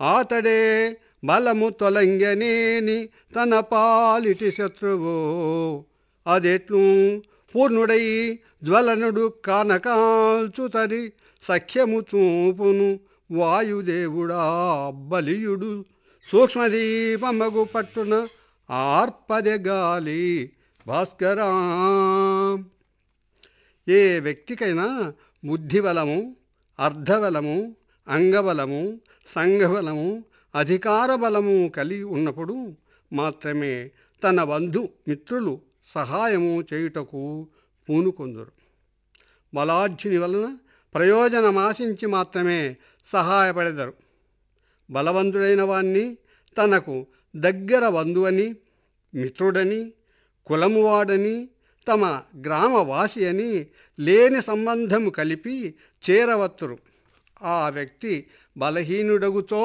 ఆతడే బలము తొలంగనేని తన పాలిటి శత్రువు అదెట్లు పూర్ణుడై జ్వలనుడు కానకాల్చుతరి సఖ్యము చూపును వాయుదేవుడా బలియుడు సూక్ష్మదీపమగు పట్టున ఆర్పదె గాలి భాస్కరా ఏ వ్యక్తికైనా బుద్ధిబలము అర్ధబలము అంగబలము సంఘబలము అధికార బలము కలిగి ఉన్నప్పుడు మాత్రమే తన బంధు మిత్రులు సహాయము చేయుటకు పూనుకొందురు బలాఢ్యుని వలన ప్రయోజనమాశించి మాత్రమే సహాయపడెదరు బలవంతుడైన వాణ్ణి తనకు దగ్గర బంధువని మిత్రుడని కులమువాడని తమ గ్రామవాసి అని లేని సంబంధము కలిపి చేరవత్తురు ఆ వ్యక్తి బలహీనుడగుతో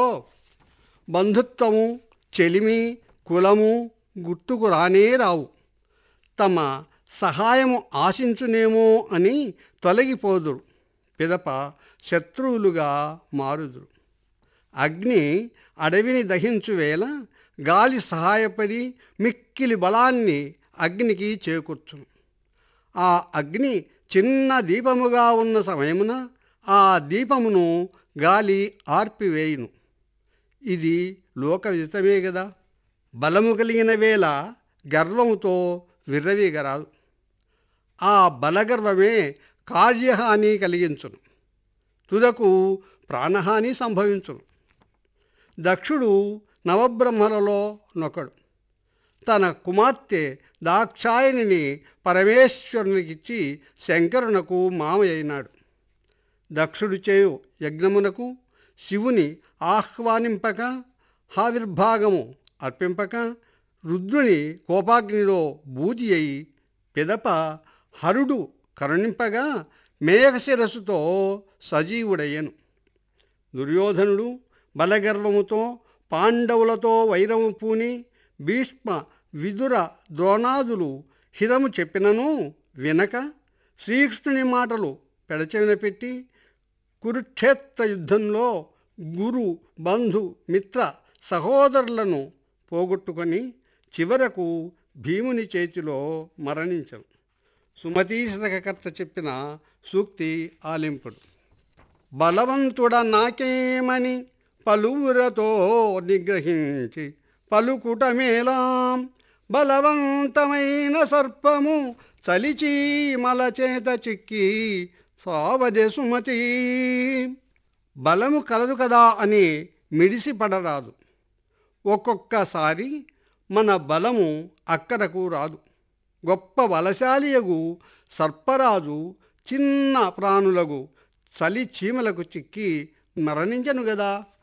బంధుత్వము చెలిమి కులము గుర్తుకు రానే రావు తమ సహాయము ఆశించునేమో అని తొలగిపోదురు పిదప శత్రువులుగా మారుదురు అగ్ని అడవిని దహించు వేళ గాలి సహాయపడి మిక్కిలి బలాన్ని అగ్నికి చేకూర్చును ఆ అగ్ని చిన్న దీపముగా ఉన్న సమయమున ఆ దీపమును గాలి ఆర్పివేయును ఇది లోక విదితమే కదా బలము కలిగిన వేళ గర్వముతో విర్రవీగరాదు ఆ బలగర్వమే కార్యహాని కలిగించును తుదకు ప్రాణహాని సంభవించును దక్షుడు నవబ్రహ్మలలో నొకడు తన కుమార్తె దాక్షాయణిని పరమేశ్వరునికిచ్చి శంకరునకు మామయ్యినాడు దక్షుడు చేయు యజ్ఞమునకు శివుని ఆహ్వానింపక ఆవిర్భాగము అర్పింపక రుద్రుని కోపాగ్నిలో బూది అయి పిదప హరుడు కరుణింపగా మేఘశిరస్సుతో సజీవుడయ్యను దుర్యోధనుడు బలగర్వముతో పాండవులతో వైరము పూని భీష్మ విదుర ద్రోణాదులు హితము చెప్పినను వినక శ్రీకృష్ణుని మాటలు పెడచెవిన పెట్టి కురుక్షేత్ర యుద్ధంలో గురు బంధు మిత్ర సహోదరులను పోగొట్టుకొని చివరకు భీముని చేతిలో మరణించను సుమతీ శతకర్త చెప్పిన సూక్తి ఆలింపుడు బలవంతుడ నాకేమని పలువురతో నిగ్రహించి పలుకుటమేలాం బలవంతమైన సర్పము చలిచి మలచేత చిక్కి సావదే సుమతి బలము కలదు కదా అని మిడిసి పడరాదు ఒక్కొక్కసారి మన బలము అక్కడకు రాదు గొప్ప బలశాలియగు సర్పరాజు చిన్న ప్రాణులకు చలి చీమలకు చిక్కి మరణించను గదా